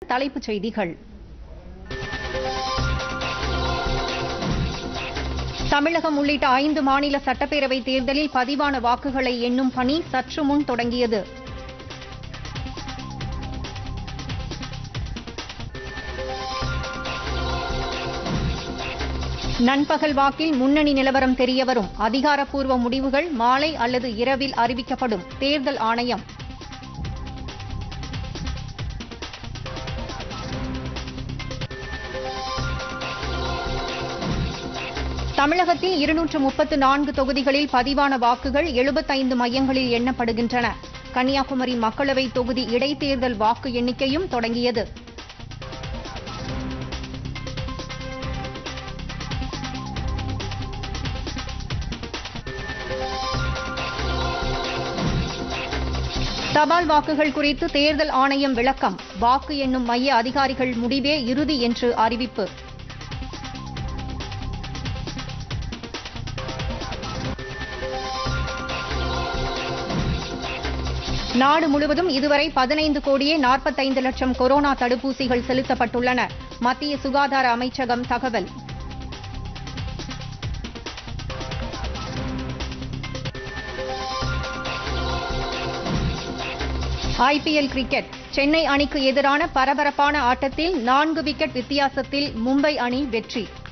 தலைப்புச் செய்திகள் தமிழகம் உள்ளிட்ட ஐந்து மாநில சட்டப்பேரவை தேர்தலில் பதிவான வாக்குகளை எண்ணும் பணி சற்று முன் தொடங்கியது நண்பகல் வாக்கில் முன்னணி நிலவரம் தெரியவரும் அதிகாரப்பூர்வ முடிவுகள் மாலை அல்லது இரவில் அறிவிக்கப்படும் தேர்தல் ஆணையம் தமிழகத்தில் இருநூற்று முப்பத்து நான்கு தொகுதிகளில் பதிவான வாக்குகள் எழுபத்தைந்து மையங்களில் எண்ணப்படுகின்றன கன்னியாகுமரி மக்களவை தொகுதி இடைத்தேர்தல் வாக்கு எண்ணிக்கையும் தொடங்கியது தபால் வாக்குகள் குறித்து தேர்தல் ஆணையம் விளக்கம் வாக்கு எண்ணும் மைய அதிகாரிகள் முடிவே இறுதி என்று அறிவிப்பு நாடு முழுவதும் இதுவரை பதினைந்து கோடியே நாற்பத்தைந்து லட்சம் கொரோனா தடுப்பூசிகள் செலுத்தப்பட்டுள்ளன மத்திய சுகாதார அமைச்சகம் தகவல் ஐபிஎல் கிரிக்கெட் சென்னை அணிக்கு எதிரான பரபரப்பான ஆட்டத்தில் நான்கு விக்கெட் வித்தியாசத்தில் மும்பை அணி வெற்றி